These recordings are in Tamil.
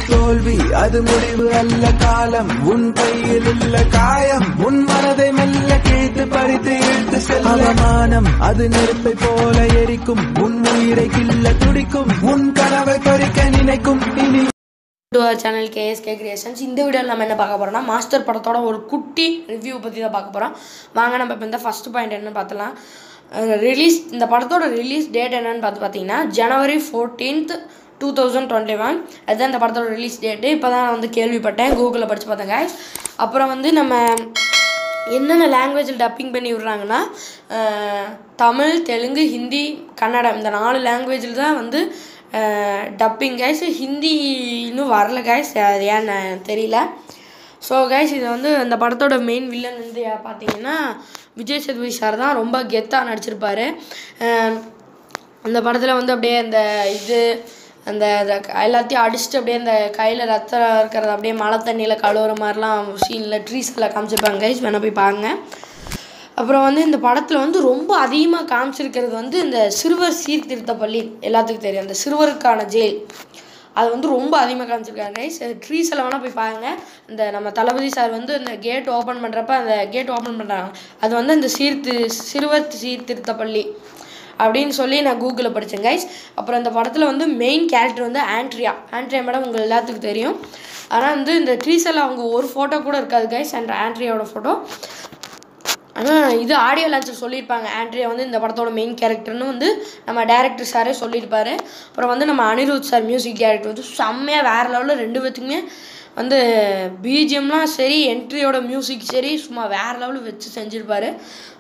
தோல்வி அது முடிவு அல்ல காலம் உன் கையில் உள்ள காயம் உன் மனதை மெல்ல கிழித்து பறித்து இழுத்து செல்ல அவமானம் அது நெருப்பை போல எரிக்கும் உன் உயிரை கில்ல துடிக்கும் உன் கனவை பறிக்க நினைக்கும் இனி to our channel KSK creations இந்த வீடியோவில் நம்ம என்ன பார்க்க போகிறோம்னா மாஸ்டர் படத்தோட ஒரு குட்டி ரிவ்யூ பற்றி தான் பார்க்க போகிறோம் வாங்க நம்ம இப்போ இந்த ஃபஸ்ட் பாயிண்ட் என்னன்னு பார்த்தலாம் ரிலீஸ் இந்த படத்தோட ரிலீஸ் டேட் என்னன்னு பார்த்து பார்த்தீங்கன்னா January fourteenth two thousand twenty one அதுதான் இந்த படத்தோட ரிலீஸ் டேட்டு இப்போ தான் நான் வந்து கேள்விப்பட்டேன் கூகுளில் படித்து பார்த்தேன் guys. அப்புறம் வந்து நம்ம என்னென்ன லாங்குவேஜில் டப்பிங் பண்ணி விட்றாங்கன்னா அஹ், தமிழ் தெலுங்கு ஹிந்தி கன்னடம் இந்த நாலு லாங்குவேஜில் தான் வந்து டப்பிங் கைஸ் ஹிந்தி இன்னும் வரல கைஸ் அது ஏன்னு தெரியல ஸோ கைஸ் இது வந்து இந்த படத்தோட மெயின் வில்லன் வந்து யா- பார்த்தீங்கன்னா விஜய் சேதுபதி சார் தான் ரொம்ப கெத்தாக நடிச்சிருப்பாரு அஹ், அந்த படத்தில் வந்து அப்படியே அந்த இது அந்த அந்த க- எல்லாத்தையும் அடிச்சுட்டு அப்படியே அந்த கையில் ரத்தம் இருக்கிறது அப்படியே மழை தண்ணியில் கழுவுற மாதிரிலாம் சீனில் ட்ரீஸில் காமிச்சிருப்பாங்க கைஸ் வேணா போய் பாருங்க அப்புறம் வந்து இந்த படத்தில் வந்து ரொம்ப அதிகமாக காமிச்சிருக்கிறது வந்து இந்த சிறுவர் சீர்திருத்த பள்ளி எல்லாத்துக்கும் தெரியும் அந்த சிறுவருக்கான ஜெயில் அது வந்து ரொம்ப அதிகமாக காமிச்சிருக்காங்க கைஸ் ட்ரீஸ் எல்லாம் வேணால் போய் பாருங்க இந்த நம்ம தளபதி சார் வந்து இந்த கேட் ஓப்பன் பண்ணுறப்ப அந்த கேட் ஓப்பன் பண்ணுறாங்க அது வந்து அந்த சீர்தி சிறுவர் சீர்திருத்த பள்ளி அப்படின்னு சொல்லி நான் கூகுளில் படித்தேன் கைஸ் அப்புறம் இந்த படத்தில் வந்து மெயின் கேரக்டர் வந்து ஆண்ட்ரியா ஆண்ட்ரியா மேடம் உங்கள் எல்லாத்துக்கும் தெரியும் ஆனால் வந்து இந்த ட்ரீஸில் அவங்க ஒரு ஃபோட்டோ கூட இருக்காது கைஸ் அண்ட் ஆண்ட்ரியாவோட ஃபோட்டோ ஆனால் இது ஆடியோ லான்ச்சில் சொல்லியிருப்பாங்க ஆண்ட்ரியா வந்து இந்த படத்தோட மெயின் கேரக்டர்னு வந்து நம்ம டேரக்டர் சாரே சொல்லியிருப்பாரு அப்புறம் வந்து நம்ம அனிருத் சார் மியூசிக் டேரக்டர் வந்து செம்மையாக வேறு லெவலில் ரெண்டு பேத்துக்குமே வந்து பிஜிஎம்லாம் சரி என்ட்ரியோட மியூசிக் சரி சும்மா வேறு லெவலில் வச்சு செஞ்சுருப்பாரு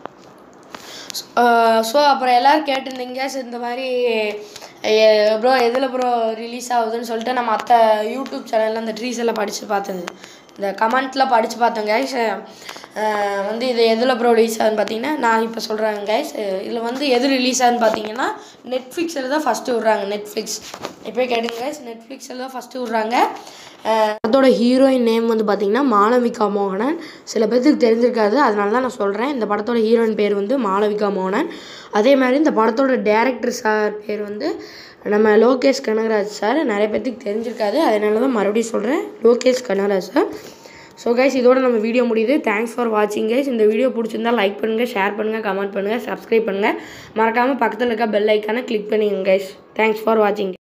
ஸோ அப்புறம் எல்லோரும் கேட்டிருந்தீங்க சரி இந்த மாதிரி ப்ரோ எதில் ப்ரோ ரிலீஸ் ஆகுதுன்னு சொல்லிட்டு நம்ம மற்ற யூடியூப் சேனலில் அந்த ட்ரீஸ் எல்லாம் படித்து பார்த்தது இந்த கமெண்ட்டில் படித்து பார்த்தோம் கைஸ் வந்து இது எதில் ப்ரோ ரிலீஸ் ஆகுதுன்னு பார்த்தீங்கன்னா நான் இப்போ சொல்கிறேன் கைஸ் இதில் வந்து எது ரிலீஸ் ஆகுதுன்னு பார்த்தீங்கன்னா நெட்ஃப்ளிக்ஸில் தான் ஃபஸ்ட்டு விட்றாங்க நெட்ஃப்ளிக்ஸ் இப்போ கேட்டுங்க கைஸ் நெட்ஃப்ளிக்ஸில் தான் ஃபஸ்ட்டு விட்றாங்க அதோட ஹீரோயின் நேம் வந்து பார்த்தீங்கன்னா மாளவிகா மோகனன் சில பேர்த்துக்கு தெரிஞ்சிருக்காது அதனால தான் நான் சொல்கிறேன் இந்த படத்தோட ஹீரோயின் பேர் வந்து மாளவிகா மோகனன் அதே மாதிரி இந்த படத்தோட டேரக்டர் சார் பேர் வந்து நம்ம லோகேஷ் கனகராஜ் சார் நிறைய பேர்த்துக்கு தெரிஞ்சிருக்காது அதனால தான் மறுபடியும் சொல்கிறேன் Lokesh Kanagaraj sir so guys இதோட நம்ம வீடியோ முடியுது தேங்க்ஸ் ஃபார் வாட்சிங் கைஸ் இந்த வீடியோ பிடிச்சிருந்தா லைக் பண்ணுங்கள் ஷேர் பண்ணுங்கள் கமெண்ட் பண்ணுங்கள் சப்ஸ்கிரைப் பண்ணுங்கள் மறக்காமல் பக்கத்தில் இருக்க பெல் ஐக்கானை கிளிக் பண்ணிங்க கைஸ் தேங்க்ஸ் ஃபார் வாட்சிங்